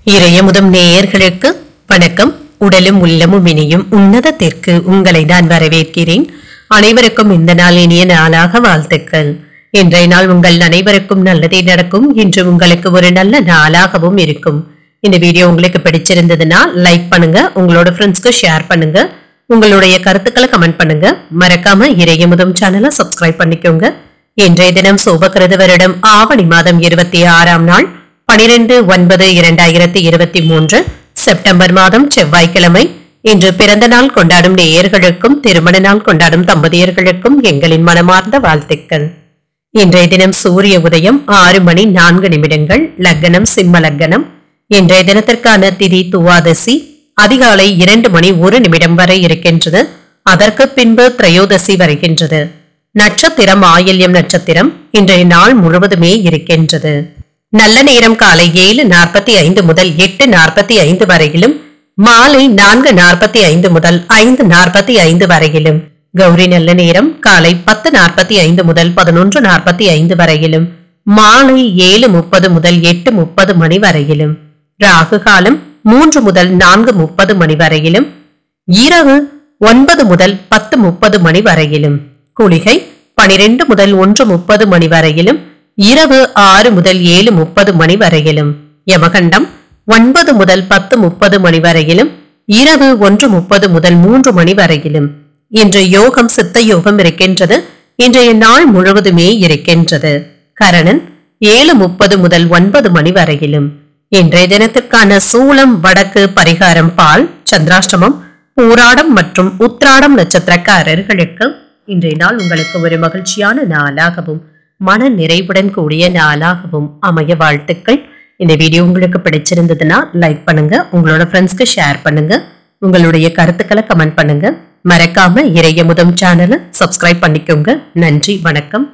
இறையமுதம் நேயர்களுக்கு வணக்கம் உடலும் உள்ளமும் இனியும் உன்னதத்திற்கு உங்களை நான் வரவேற்கிறேன் அனைவருக்கும் இந்த நாள் இனிய நாளாக வாழ்த்துக்கள் இன்றைய நாள் உங்கள் அனைவருக்கும் நல்லதே நடக்கும் இன்று உங்களுக்கு ஒரு நல்ல நாளாகவும் இருக்கும் இந்த வீடியோ உங்களுக்கு பிடிச்சிருந்ததுன்னா லைக் பண்ணுங்க உங்களோட ஃப்ரெண்ட்ஸ்க்கு ஷேர் பண்ணுங்க உங்களுடைய கருத்துக்களை கமெண்ட் பண்ணுங்க மறக்காம இறையமுதம் சேனலை சப்ஸ்கிரைப் பண்ணிக்கோங்க இன்றைய தினம் சோபகிருத வருடம் ஆவணி மாதம் இருபத்தி ஆறாம் நாள் பனிரெண்டு ஒன்பது இரண்டாயிரத்தி இருபத்தி மூன்று செப்டம்பர் மாதம் செவ்வாய்க்கிழமை இன்று பிறந்த நாள் கொண்டாடும் நேயர்களுக்கும் திருமண நாள் கொண்டாடும் தம்பதியர்களுக்கும் எங்களின் மனமார்ந்த வாழ்த்துக்கள் இன்றைய தினம் சூரிய உதயம் ஆறு மணி நான்கு நிமிடங்கள் லக்னம் சிம்ம லக்னம் இன்றைய தினத்திற்கான திதி துவாதசி அதிகாலை இரண்டு மணி ஒரு நிமிடம் வரை இருக்கின்றது அதற்கு பின்பு திரையோதசி வருகின்றது நட்சத்திரம் ஆயில்யம் நட்சத்திரம் இன்றைய நாள் முழுவதுமே இருக்கின்றது நல்ல நேரம் காலை ஏழு நாற்பத்தி ஐந்து முதல் எட்டு நாற்பத்தி ஐந்து வரையிலும் மாலை நான்கு நாற்பத்தி ஐந்து முதல் ஐந்து நாற்பத்தி ஐந்து வரையிலும் கௌரி நல்ல நேரம் காலை பத்து நாற்பத்தி ஐந்து முதல் பதினொன்று நாற்பத்தி ஐந்து வரையிலும் மாலை ஏழு முப்பது முதல் எட்டு முப்பது மணி வரையிலும் ராகு காலம் மூன்று முதல் நான்கு முப்பது மணி வரையிலும் இரவு ஒன்பது முதல் பத்து முப்பது மணி வரையிலும் குளிகை பனிரெண்டு முதல் ஒன்று முப்பது மணி வரையிலும் இரவு ஆறு முதல் ஏழு முப்பது மணி வரையிலும் யமகண்டம் ஒன்பது முதல் பத்து முப்பது மணி வரையிலும் இரவு ஒன்று முப்பது முதல் மூன்று மணி வரையிலும் இன்று யோகம் சித்த யோகம் இருக்கின்றது இன்றைய நாள் முழுவதுமே இருக்கின்றது கரணன் ஏழு முப்பது முதல் ஒன்பது மணி வரையிலும் இன்றைய தினத்திற்கான சூலம் வடக்கு பரிகாரம் பால் சந்திராஷ்டமம் பூராடம் மற்றும் உத்ராடம் நட்சத்திரக்காரர்களுக்கு இன்றைய நாள் உங்களுக்கு ஒரு மகிழ்ச்சியான நாளாகவும் மன நிறைவுடன் கூடிய நாளாகவும் அமைய வாழ்த்துக்கள் இந்த வீடியோ உங்களுக்கு பிடிச்சிருந்ததுன்னா லைக் பண்ணுங்க உங்களோட ஃப்ரெண்ட்ஸ்க்கு ஷேர் பண்ணுங்க உங்களுடைய கருத்துக்களை கமெண்ட் பண்ணுங்க மறக்காம இறையமுதம் சேனலை சப்ஸ்கிரைப் பண்ணிக்கோங்க நன்றி வணக்கம்